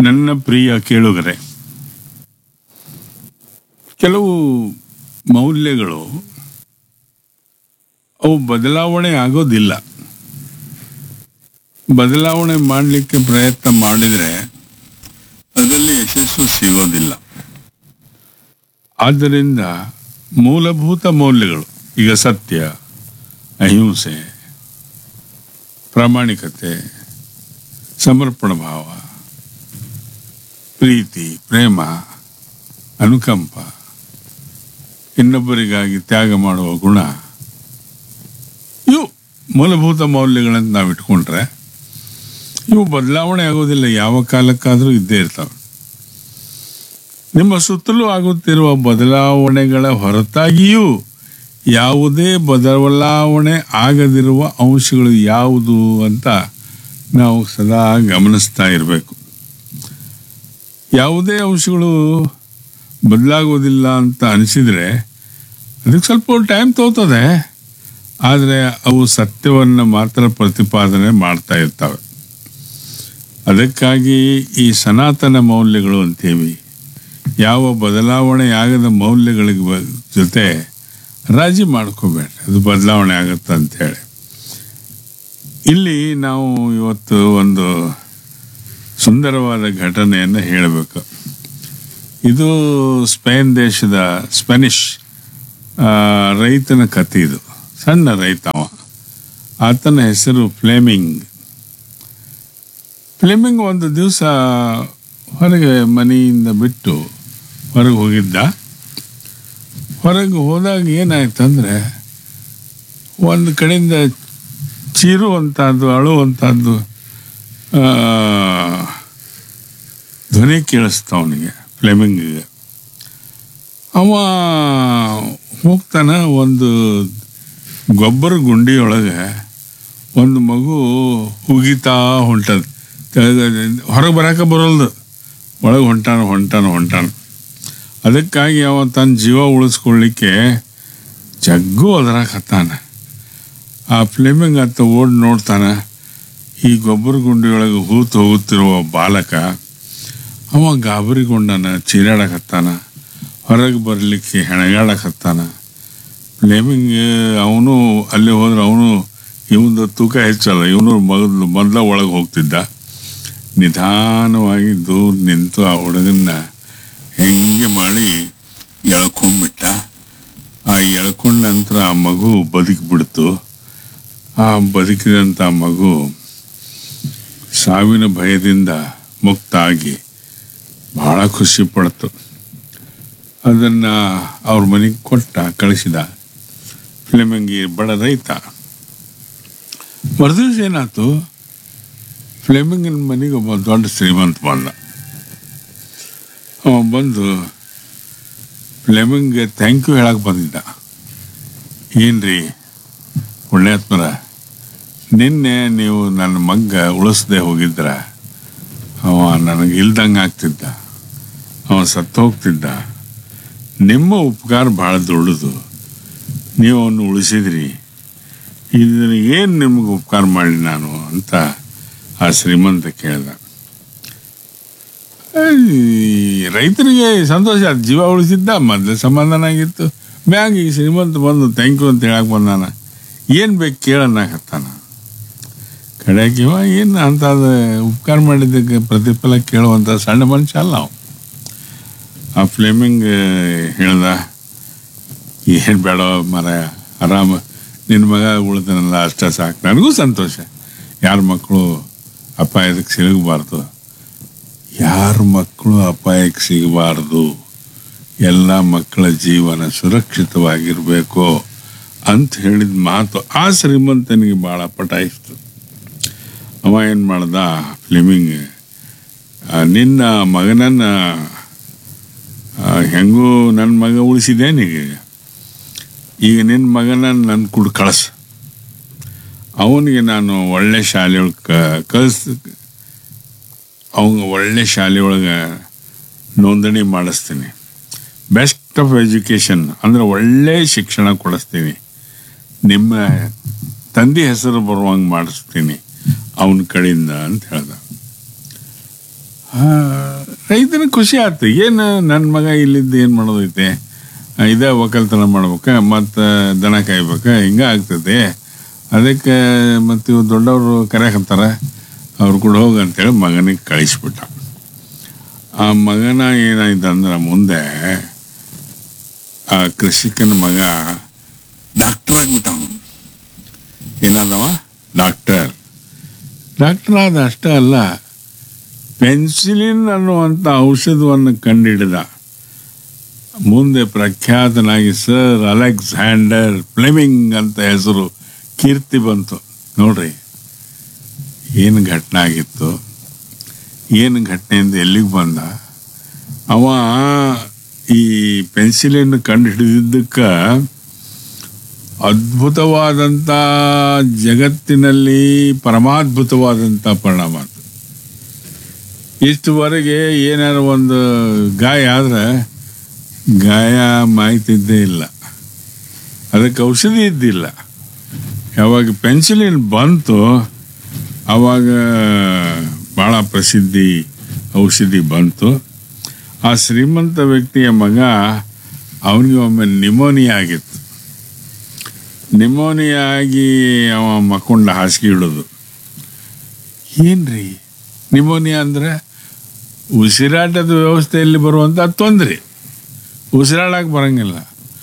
ನನ್ನ ಪ್ರಿಯ ಕೇಳುಗರೆ ಕೆಲವು ಮೌಲ್ಯಗಳು ಅವು ಬದಲಾವಣೆ ಆಗೋದಿಲ್ಲ ಬದಲಾವಣೆ ಮಾಡಲಿಕ್ಕೆ ಪ್ರಯತ್ನ ಮಾಡಿದರೆ ಅದರಲ್ಲಿ ಯಶಸ್ಸು ಸಿಗೋದಿಲ್ಲ ಆದ್ದರಿಂದ ಮೂಲಭೂತ ಮೌಲ್ಯಗಳು ಈಗ ಸತ್ಯ ಅಹಿಂಸೆ ಪ್ರಾಮಾಣಿಕತೆ ಸಮರ್ಪಣ ಭಾವ ಪ್ರೀತಿ ಪ್ರೇಮ ಅನುಕಂಪ ಇನ್ನೊಬ್ಬರಿಗಾಗಿ ತ್ಯಾಗ ಮಾಡುವ ಗುಣ ಇವು ಮೂಲಭೂತ ಮೌಲ್ಯಗಳಂತ ನಾವು ಇಟ್ಕೊಂಡ್ರೆ ಇವು ಬದಲಾವಣೆ ಆಗೋದಿಲ್ಲ ಯಾವ ಕಾಲಕ್ಕಾದರೂ ಇದ್ದೇ ಇರ್ತವೆ ನಿಮ್ಮ ಸುತ್ತಲೂ ಆಗುತ್ತಿರುವ ಬದಲಾವಣೆಗಳ ಹೊರತಾಗಿಯೂ ಯಾವುದೇ ಬದಲಾವಣೆ ಆಗದಿರುವ ಅಂಶಗಳು ಯಾವುದು ಅಂತ ನಾವು ಸದಾ ಗಮನಿಸ್ತಾ ಇರಬೇಕು ಯಾವುದೇ ಅಂಶಗಳು ಬದಲಾಗೋದಿಲ್ಲ ಅಂತ ಅನಿಸಿದರೆ ಅದಕ್ಕೆ ಸ್ವಲ್ಪ ಟೈಮ್ ತಗೋತದೆ ಆದರೆ ಅವು ಸತ್ಯವನ್ನು ಮಾತ್ರ ಪ್ರತಿಪಾದನೆ ಮಾಡ್ತಾ ಇರ್ತವೆ ಅದಕ್ಕಾಗಿ ಈ ಸನಾತನ ಮೌಲ್ಯಗಳು ಅಂತೀವಿ ಯಾವ ಬದಲಾವಣೆ ಆಗದ ಮೌಲ್ಯಗಳಿಗೆ ಬ- ಜೊತೆ ರಾಜಿ ಮಾಡ್ಕೋಬೇಡ ಅದು ಬದಲಾವಣೆ ಆಗುತ್ತೆ ಅಂತೇಳಿ ಇಲ್ಲಿ ನಾವು ಇವತ್ತು ಒಂದು ಸುಂದರವಾದ ಘಟನೆಯನ್ನು ಹೇಳಬೇಕು ಇದು ಸ್ಪೇನ್ ದೇಶದ ಸ್ಪೆನಿಷ್ ಆ, ರೈತನ ಕಥೆ ಇದು ಸಣ್ಣ ರೈತ ಅವ ಆತನ ಹೆಸರು ಫ್ಲೇಮಿಂಗ್ ಫ್ಲೇಮಿಂಗ್ ಒಂದು ದಿವಸ ಹೊರಗೆ ಮನೆಯಿಂದ ಬಿಟ್ಟು ಹೊರಗೆ ಹೋಗಿದ್ದ ಹೊರಗೆ ಹೋದಾಗ ಏನಾಯ್ತಂದ್ರೆ ಒಂದು ಕಡೆಯಿಂದ ಚೀರುವಂಥದ್ದು ಅಳುವಂಥದ್ದು ಆ, ಧ್ವನಿ ಕೇಳಿಸ್ತ ಅವನಿಗೆ ಫ್ಲೆಮಿಂಗಿಗೆ ಅವ ಹೋಗ್ತಾನ ಒಂದು ಗೊಬ್ಬರ ಗುಂಡಿಯೊಳಗೆ ಒಂದು ಮಗು ಹುಗಿತಾ ಹೊಂಟದ ಹೊರಗೆ ಬರೋಕೆ ಬರೋಲ್ದು ಒಳಗೆ ಹೊಂಟಾನ ಹೊಂಟಾನ ಹೊಂಟಾನ ಅದಕ್ಕಾಗಿ ಅವ ತನ್ನ ಜೀವ ಉಳಿಸ್ಕೊಳ್ಳಿಕ್ಕೆ ಜಗ್ಗು ಅದರಾಕತ್ತಾನ ಆ ಫ್ಲೇಮಿಂಗ್ ಅತ್ತ ಓಡಿ ನೋಡ್ತಾನ ಈ ಗೊಬ್ಬರ ಗುಂಡಿಯೊಳಗೆ ಹೂತು ಹೋಗುತ್ತಿರುವ ಬಾಲಕ ಅವ ಗಾಬರಿಗೊಂಡನ ಚೀರಾಡಕತ್ತಾನ ಹೊರಗೆ ಬರಲಿಕ್ಕೆ ಹೆಣಗಾಡಕತ್ತಾನ ಫ್ಲೇಮಿಂಗ್ ಅವನು ಅಲ್ಲಿ ಹೋದ್ರೆ ಅವನು ಇವನು ತೂಕ ಹೆಚ್ಚಲ್ಲ ಇವನು ಮೊದಲು ಮೊದಲ ಒಳಗೆ ಹೋಗ್ತಿದ್ದ ನಿಧಾನವಾಗಿ ದೂರ ನಿಂತು ಆ ಹುಡುಗನ್ನ ಹೆಂಗೆ ಮಾಡಿ ಎಳ್ಕೊಂಡ್ಬಿಟ್ಟ ಆ ಎಳ್ಕೊಂಡ ನಂತರ ಆ ಮಗು ಬದುಕಿಬಿಡ್ತು ಆ ಬದುಕಿದಂಥ ಮಗು ಸಾವಿನ ಭಯದಿಂದ ಮುಕ್ತ ಆಗಿ ಬಹಳ ಖುಷಿ ಪಡ್ತು ಅದನ್ನು ಅವ್ರ ಮನೆಗೆ ಕೊಟ್ಟ ಕಳಿಸಿದ ಫ್ಲೆಮಿಂಗಿ ಬಡ ರೈತ ಮರುದಿವ್ಸ ಏನಾಯ್ತು ಫ್ಲೆಮಿಂಗಿನ ಮನೆಗೆ ಒಬ್ಬ ದೊಡ್ಡ ಶ್ರೀಮಂತ ಬಂದ ಅವ ಬಂದು ಫ್ಲೆಮಿಂಗ್ಗೆ ಥ್ಯಾಂಕ್ ಯು ಹೇಳಕ್ಕೆ ಬಂದಿದ್ದ ಏನ್ರಿ ಪುಣ್ಯಾತ್ಮರ ನಿನ್ನೆ ನೀವು ನನ್ನ ಮಗ್ಗ ಉಳಿಸ್ದೆ ಹೋಗಿದ್ರ ಅವ ನನಗೆ ಇಲ್ದಂಗೆ ಆಗ್ತಿದ್ದ ಅವ ಸತ್ತು ಹೋಗ್ತಿದ್ದ ನಿಮ್ಮ ಉಪಕಾರ ಭಾಳ ದೊಡ್ಡದು ನೀವು ಅವನು ಉಳಿಸಿದ್ರಿ ಇದನ್ನು ಏನು ನಿಮ್ಗೆ ಉಪಕಾರ ಮಾಡಿ ನಾನು ಅಂತ ಆ ಶ್ರೀಮಂತ ಕೇಳ್ದ ಈ ರೈತರಿಗೆ ಸಂತೋಷ ಆಯ್ತು ಜೀವ ಉಳಿಸಿದ್ದ ಮೊದಲು ಸಮಾಧಾನ ಆಗಿತ್ತು ಮ್ಯಾಗ ಈ ಶ್ರೀಮಂತ ಬಂದು ಥ್ಯಾಂಕ್ ಯು ಅಂತ ಹೇಳಕ್ಕೆ ಬಂದಾನ ಏನು ಬೇಕು ಕೇಳನ್ನಾಕತ್ತಾನ ಕಡೆಗೆ ಇವ ಏನು ಅಂತ ಉಪಕಾರ ಮಾಡಿದ್ದಕ್ಕೆ ಪ್ರತಿಫಲ ಕೇಳುವಂಥ ಸಣ್ಣ ಮನುಷ್ಯ ಅಲ್ಲ ಅವ ಆ ಫ್ಲೇಮಿಂಗ್ ಹೇಳ್ದ ಏನು ಬೇಡ ಮರ ಆರಾಮ ನಿನ್ನ ಮಗ ಉಳಿದನಲ್ಲ ಅಷ್ಟೇ ಸಾಕು ನನಗೂ ಸಂತೋಷ ಯಾರ ಮಕ್ಕಳು ಅಪಾಯಕ್ಕೆ ಸಿಗಬಾರ್ದು ಯಾರ ಮಕ್ಕಳು ಅಪಾಯಕ್ಕೆ ಸಿಗಬಾರ್ದು ಎಲ್ಲ ಮಕ್ಕಳ ಜೀವನ ಸುರಕ್ಷಿತವಾಗಿರಬೇಕು ಅಂತ ಹೇಳಿದ ಮಾತು ಆ ಶ್ರೀಮಂತನಿಗೆ ಭಾಳ ಪಟಾಯಿಸ್ತು ಅವ ಏನು ಮಾಡ್ದ ಫ್ಲಿಮಿಂಗ್ ಆ, ನಿನ್ನ ಮಗನನ್ನ ಆ, ಹೆಂಗೂ ನನ್ನ ಮಗ ಉಳಿಸಿದೇನೀಗ ಈಗ ನಿನ್ನ ಮಗನ ನನ್ನ ಕೂಡ ಕಳಿಸ್ ಅವನಿಗೆ ನಾನು ಒಳ್ಳೆ ಶಾಲೆಯೊಳಗೆ ಕ ಕಳಿಸ್ ಅವನಿಗೆ ಒಳ್ಳೆ ಶಾಲೆಯೊಳಗೆ ನೋಂದಣಿ ಮಾಡಿಸ್ತೀನಿ ಬೆಸ್ಟ್ ಆಫ್ ಎಜುಕೇಷನ್ ಅಂದರೆ ಒಳ್ಳೆ ಶಿಕ್ಷಣ ಕೊಡಿಸ್ತೀನಿ ನಿಮ್ಮ ತಂದೆ ಹೆಸರು ಬರುವಂಗೆ ಮಾಡಿಸ್ತೀನಿ ಅವನ ಕಡೆಯಿಂದ ಅಂತ ಹೇಳ್ದ ರೈತನಿಗೆ ಖುಷಿ ಆಯ್ತು ಏನು ನನ್ನ ಮಗ ಇಲ್ಲಿದ್ದು ಏನು ಮಾಡೋದೈತೆ ಆ, ಇದೇ ಒಕ್ಕಲ್ತನ ಮಾಡ್ಬೇಕ ಮತ್ತು ದನ ಕಾಯ್ಬೇಕ ಹಿಂಗೆ ಆಗ್ತದೆ ಅದಕ್ಕೆ ಮತ್ತು ಇವ್ರು ದೊಡ್ಡವರು ಕರೆಯಕತ್ತಾರ ಅವ್ರು ಕೂಡ ಹೋಗಿ ಅಂತೇಳಿ ಮಗನಿಗೆ ಕಳಿಸ್ಬಿಟ್ಟ ಆ ಮಗನ ಏನಾಯ್ತು ಅಂದ್ರೆ ಮುಂದೆ ಆ ಕೃಷಿಕನ ಮಗ ಡಾಕ್ಟರ್ ಆಗ್ಬಿಟ್ಟ ಅವನು ಏನಾದವ ಡಾಕ್ಟರ್ ಡಾಕ್ಟರ್ ಆದ ಅಷ್ಟೇ ಅಲ್ಲ ಪೆನ್ಸಿಲಿನ್ ಅನ್ನುವಂಥ ಔಷಧವನ್ನು ಕಂಡುಹಿಡಿದ ಮುಂದೆ ಪ್ರಖ್ಯಾತನಾಗಿ ಸರ್ ಅಲೆಕ್ಸಾಂಡರ್ ಫ್ಲೆಮಿಂಗ್ ಅಂತ ಹೆಸರು ಕೀರ್ತಿ ಬಂತು ನೋಡ್ರಿ ಏನು ಘಟನೆ ಆಗಿತ್ತು ಏನು ಘಟನೆಯಿಂದ ಎಲ್ಲಿಗೆ ಬಂದ ಅವ ಈ ಪೆನ್ಸಿಲಿನ್ ಕಂಡು ಹಿಡಿದಿದ್ದಕ್ಕೆ ಅದ್ಭುತವಾದಂಥ ಜಗತ್ತಿನಲ್ಲಿ ಪರಮಾದ್ಭುತವಾದಂಥ ಪರಿಣಾಮ ಆಯ್ತು ಇಷ್ಟುವರೆಗೆ ಏನಾರು ಒಂದು ಗಾಯ ಆದ್ರೆ ಗಾಯ ಮಾಯ್ತಿದ್ದೇ ಇಲ್ಲ ಅದಕ್ಕೆ ಔಷಧಿ ಇದ್ದಿಲ್ಲ ಯಾವಾಗ ಪೆನ್ಸಿಲಿನ್ ಬಂತು ಆವಾಗ ಭಾಳ ಪ್ರಸಿದ್ಧಿ ಔಷಧಿ ಬಂತು ಆ ಶ್ರೀಮಂತ ವ್ಯಕ್ತಿಯ ಮಗ ಅವನಿಗೆ ಒಮ್ಮೆ ನಿಮೋನಿಯಾ ಆಗಿತ್ತು ನಿಮೋನಿಯಾ ಆಗಿ ಅವ ಮಕ್ಕೊಂಡ ಹಾಸಿಗೆ ಇಡೋದು ಏನ್ರಿ ನಿಮೋನಿಯಾ ಅಂದರೆ ಉಸಿರಾಟದ ವ್ಯವಸ್ಥೆಯಲ್ಲಿ ಬರುವಂಥ ತೊಂದರೆ ಉಸಿರಾಡಕ್ಕೆ ಬರಂಗಿಲ್ಲ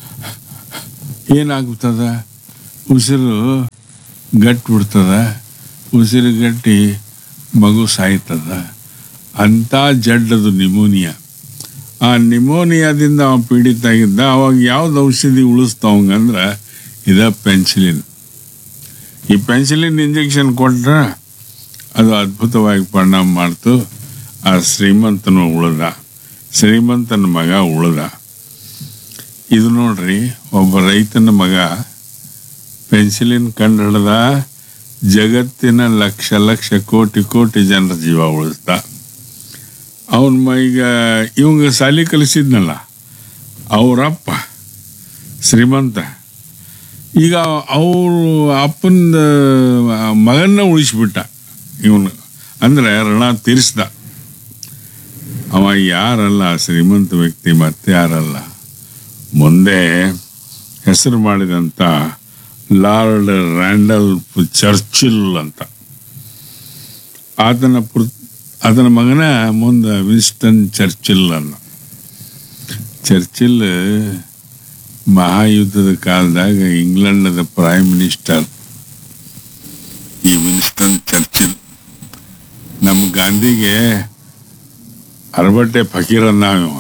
ಏನಾಗ್ತದ ಉಸಿರು ಗಟ್ಟಿ ಬಿಡ್ತದ ಉಸಿರು ಗಟ್ಟಿ ಮಗು ಸಾಯ್ತದ ಅಂಥ ಜಡ್ಡದು ನಿಮೋನಿಯಾ ಆ ನಿಮೋನಿಯಾದಿಂದ ಅವ ಪೀಡಿತ ಆಗಿದ್ದ ಅವಾಗ ಯಾವ್ದು ಔಷಧಿ ಉಳಿಸ್ತಾವಂಗಂದ್ರೆ ಇದ ಪೆನ್ಸಿಲಿನ್ ಈ ಪೆನ್ಸಿಲಿನ್ ಇಂಜೆಕ್ಷನ್ ಕೊಟ್ರೆ ಅದು ಅದ್ಭುತವಾಗಿ ಪರಿಣಾಮ ಮಾಡ್ತು ಆ ಶ್ರೀಮಂತನು ಉಳ್ದ ಶ್ರೀಮಂತನ ಮಗ ಉಳ್ದ ಇದು ನೋಡ್ರಿ ಒಬ್ಬ ರೈತನ ಮಗ ಪೆನ್ಸಿಲಿನ್ ಕಂಡು ಹಿಡ್ದ ಜಗತ್ತಿನ ಲಕ್ಷ ಲಕ್ಷ ಕೋಟಿ ಕೋಟಿ ಜನರ ಜೀವ ಉಳಿಸ್ದ ಅವನ ಈಗ ಇವಂಗ ಸಾಲಿ ಕಲಿಸಿದ್ನಲ್ಲ ಅವರಪ್ಪ ಶ್ರೀಮಂತ ಈಗ ಅವರು ಅಪ್ಪನ ಮಗನ್ನ ಉಳಿಸ್ಬಿಟ್ಟ ಇವನು ಅಂದರೆ ಋಣ ತೀರಿಸ್ದ ಅವ ಯಾರಲ್ಲ ಶ್ರೀಮಂತ ವ್ಯಕ್ತಿ ಮತ್ತೆ ಯಾರಲ್ಲ ಮುಂದೆ ಹೆಸರು ಮಾಡಿದಂಥ ಲಾರ್ಡ್ ರ್ಯಾಂಡಲ್ ಚರ್ಚಿಲ್ ಅಂತ ಆತನ ಪುರ್ ಆತನ ಮಗನ ಮುಂದೆ ವಿನ್ಸ್ಟನ್ ಚರ್ಚಿಲ್ ಅನ್ನ ಚರ್ಚಿಲ್ ಮಹಾಯುದ್ಧದ ಕಾಲದಾಗ ಇಂಗ್ಲೆಂಡದ ಪ್ರೈಮ್ ಮಿನಿಸ್ಟರ್ ಈ ವಿನ್ಸ್ಟನ್ ಚರ್ಚಿಲ್ ನಮ್ಮ ಗಾಂಧಿಗೆ ಅರಬಟ್ಟೆ ಫಕೀರನ್ನ ಇವ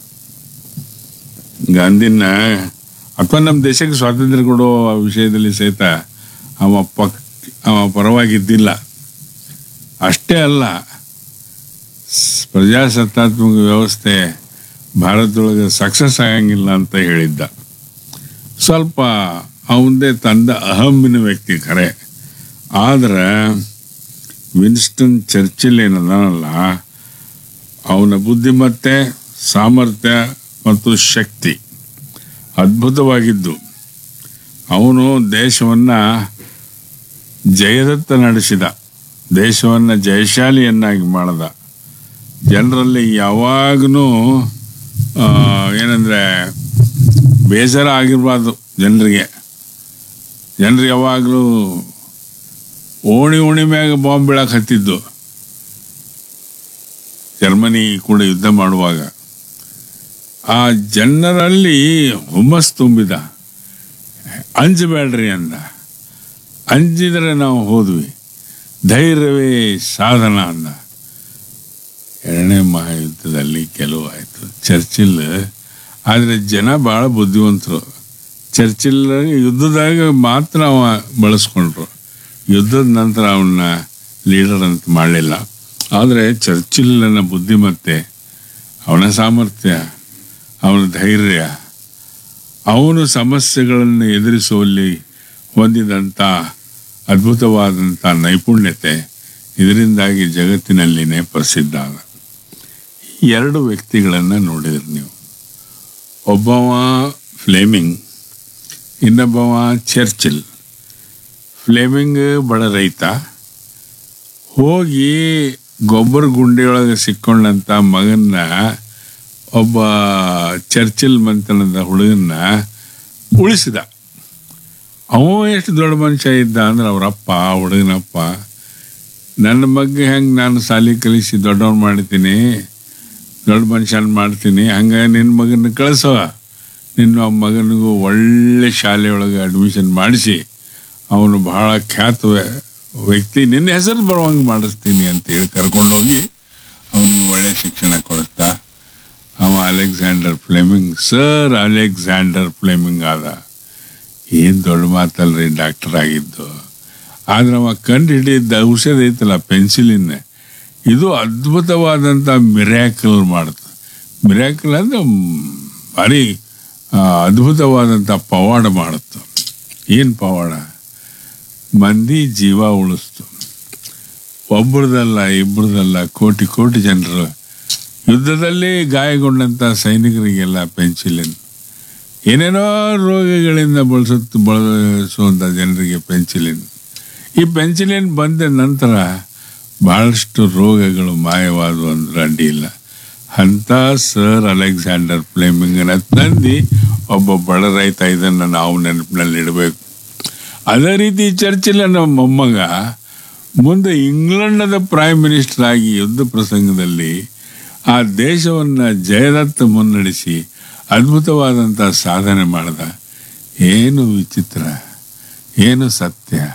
ಗಾಂಧಿನ ಅಥವಾ ನಮ್ಮ ದೇಶಕ್ಕೆ ಸ್ವಾತಂತ್ರ್ಯ ಕೊಡೋ ವಿಷಯದಲ್ಲಿ ಸಹಿತ ಅವ ಪಕ್ ಅವ ಪರವಾಗಿದ್ದಿಲ್ಲ ಅಷ್ಟೇ ಅಲ್ಲ ಸ್- ಪ್ರಜಾಸತ್ತಾತ್ಮಕ ವ್ಯವಸ್ಥೆ ಭಾರತದೊಳಗೆ ಸಕ್ಸಸ್ ಆಗಂಗಿಲ್ಲ ಅಂತ ಹೇಳಿದ್ದ ಸ್ವಲ್ಪ ಅವಂದೇ ತಂದ ಅಹಮ್ಮಿನ ವ್ಯಕ್ತಿ ಖರೆ ಆದ್ರೆ ವಿನ್ಸ್ಟನ್ ಚರ್ಚಿಲ್ ಏನದಾನಲ್ಲ ಅವನ ಬುದ್ಧಿಮತ್ತೆ ಸಾಮರ್ಥ್ಯ ಮತ್ತು ಶಕ್ತಿ ಅದ್ಭುತವಾಗಿದ್ದು ಅವನು ದೇಶವನ್ನು ಜಯದತ್ತ ನಡೆಸಿದ ದೇಶವನ್ನು ಜಯಶಾಲಿಯನ್ನಾಗಿ ಮಾಡಿದ ಜನರಲ್ಲಿ ಯಾವಾಗಲೂ ಏನಂದರೆ ಬೇಸರ ಆಗಿರಬಾರ್ದು ಜನರಿಗೆ ಜನರು ಯಾವಾಗಲೂ ಓಣಿ ಓಣಿ ಮ್ಯಾಗ ಬಾಂಬ್ ಬೀಳಕ್ಕೆ ಹತ್ತಿದ್ದು ಜರ್ಮನಿ ಕೂಡ ಯುದ್ಧ ಮಾಡುವಾಗ ಆ ಜನರಲ್ಲಿ ಹುಮ್ಮಸ್ ತುಂಬಿದ ಅಂಜಬೇಡ್ರಿ ಅಂದ ಅಂಜಿದರೆ ನಾವು ಹೋದ್ವಿ ಧೈರ್ಯವೇ ಸಾಧನ ಅಂದ ಎರಡನೇ ಮಹಾಯುದ್ಧದಲ್ಲಿ ಕೆಲವು ಆಯಿತು ಚರ್ಚಿಲ್ ಆದರೆ ಜನ ಭಾಳ ಬುದ್ಧಿವಂತರು ಚರ್ಚಿಲ್ ಯುದ್ಧದಾಗ ಮಾತ್ರ ಅವ ಬಳಸ್ಕೊಂಡ್ರು ಯುದ್ಧದ ನಂತರ ಅವನ್ನ ಲೀಡರ್ ಅಂತ ಮಾಡಲಿಲ್ಲ ಆದರೆ ಚರ್ಚಿಲ್ಲನ ಬುದ್ಧಿಮತ್ತೆ ಅವನ ಸಾಮರ್ಥ್ಯ ಅವನ ಧೈರ್ಯ ಅವನು ಸಮಸ್ಯೆಗಳನ್ನು ಎದುರಿಸುವಲ್ಲಿ ಹೊಂದಿದಂಥ ಅದ್ಭುತವಾದಂಥ ನೈಪುಣ್ಯತೆ ಇದರಿಂದಾಗಿ ಜಗತ್ತಿನಲ್ಲಿನೇ ಪ್ರಸಿದ್ಧ ಆದ ಈ ಎರಡು ವ್ಯಕ್ತಿಗಳನ್ನು ನೋಡಿದ್ರಿ ನೀವು ಒಬ್ಬವ ಫ್ಲೇಮಿಂಗ್ ಇನ್ನೊಬ್ಬವ ಚರ್ಚಿಲ್ ಫ್ಲೇಮಿಂಗ್ ಬಡ ರೈತ ಹೋಗಿ ಗೊಬ್ಬರ ಗುಂಡಿಯೊಳಗೆ ಸಿಕ್ಕೊಂಡಂಥ ಮಗನ್ನ ಒಬ್ಬ ಚರ್ಚಿಲ್ ಮಂತನದ ಹುಡುಗನ್ನ ಉಳಿಸಿದ ಅವ ಎಷ್ಟು ದೊಡ್ಡ ಮನುಷ್ಯ ಇದ್ದ ಅಂದ್ರೆ ಅವರಪ್ಪ ಹುಡುಗನಪ್ಪ ನನ್ನ ಬಗ್ಗೆ ಹೆಂಗೆ ನಾನು ಸಾಲಿ ಕಲಿಸಿ ದೊಡ್ಡವನ್ ಮಾಡ್ತೀನಿ ದೊಡ್ಡ ಮನುಷ್ಯನ ಮಾಡ್ತೀನಿ ಹಂಗೆ ನಿನ್ನ ಮಗನ ಕಳಿಸೋ ನಿನ್ನ ಮಗನಿಗೂ ಒಳ್ಳೆ ಶಾಲೆಯೊಳಗೆ ಅಡ್ಮಿಷನ್ ಮಾಡಿಸಿ ಅವನು ಬಹಳ ಖ್ಯಾತ ವ್ಯ- ವ್ಯಕ್ತಿ ನಿನ್ನ ಹೆಸರು ಬರುವಂಗೆ ಮಾಡಿಸ್ತೀನಿ ಅಂತೇಳಿ ಕರ್ಕೊಂಡೋಗಿ ಅವನಿಗೆ ಒಳ್ಳೆ ಶಿಕ್ಷಣ ಕೊಡಿಸ್ತಾ ಅವ Alexander Fleming sir Alexander Fleming ಆದ ಏನು ದೊಡ್ಡ ಮಾತಲ್ರಿ ಡಾಕ್ಟರ್ ಆಗಿದ್ದು ಆದ್ರೆ ಅವ ಕಂಡು ಹಿಡಿದ ಔಷಧ ಐತಲ್ಲ ಪೆನ್ಸಿಲಿನ್ ಇದು ಅದ್ಭುತವಾದಂಥ ಮಿರ್ಯಾಕಲ್ ಮಾಡುತ್ತೆ ಮಿರ್ಯಾಕಲ್ ಅಂದ್ರೆ ಮ್, ಭಾರಿ ಆ, ಅದ್ಭುತವಾದಂಥ ಪವಾಡ ಮಾಡುತ್ತೆ ಏನು ಪವಾಡ ಮಂದಿ ಜೀವ ಉಳಿಸ್ತು ಒಬ್ಬರದಲ್ಲ ಇಬ್ಬರದಲ್ಲ ಕೋಟಿ ಕೋಟಿ ಜನರು ಯುದ್ಧದಲ್ಲಿ ಗಾಯಗೊಂಡಂಥ ಸೈನಿಕರಿಗೆಲ್ಲ ಪೆನ್ಸಿಲಿನ್ ಏನೇನೋ ರೋಗಗಳಿಂದ ಬಳಸುತ್ತ ಬಳಸುವಂಥ ಜನರಿಗೆ ಪೆನ್ಸಿಲಿನ್ ಈ ಪೆನ್ಸಿಲಿನ್ ಬಂದ ನಂತರ ಬಹಳಷ್ಟು ರೋಗಗಳು ಮಾಯವಾದವು ಅಂದ್ರೆ ಅಡ್ಡಿ ಇಲ್ಲ ಅಂಥ ಸರ್ ಅಲೆಕ್ಸಾಂಡರ್ ಫ್ಲೇಮಿಂಗನ ತಂದು ಒಬ್ಬ ಬಡ ರೈತ ಇದನ್ನು ನಾವು ನೆನಪಿನಲ್ಲಿ ಇಡಬೇಕು ಅದೇ ರೀತಿ ಚರ್ಚಿಲ್ ನಮ್ಮ ಮೊಮ್ಮಗ ಮುಂದೆ ಇಂಗ್ಲೆಂಡದ ಪ್ರೈಮ್ ಮಿನಿಸ್ಟರ್ ಆಗಿ ಯುದ್ಧ ಪ್ರಸಂಗದಲ್ಲಿ ಆ ದೇಶವನ್ನು ಜಯದತ್ತ ಮುನ್ನಡೆಸಿ ಅದ್ಭುತವಾದಂಥ ಸಾಧನೆ ಮಾಡಿದ ಏನು ವಿಚಿತ್ರ ಏನು ಸತ್ಯ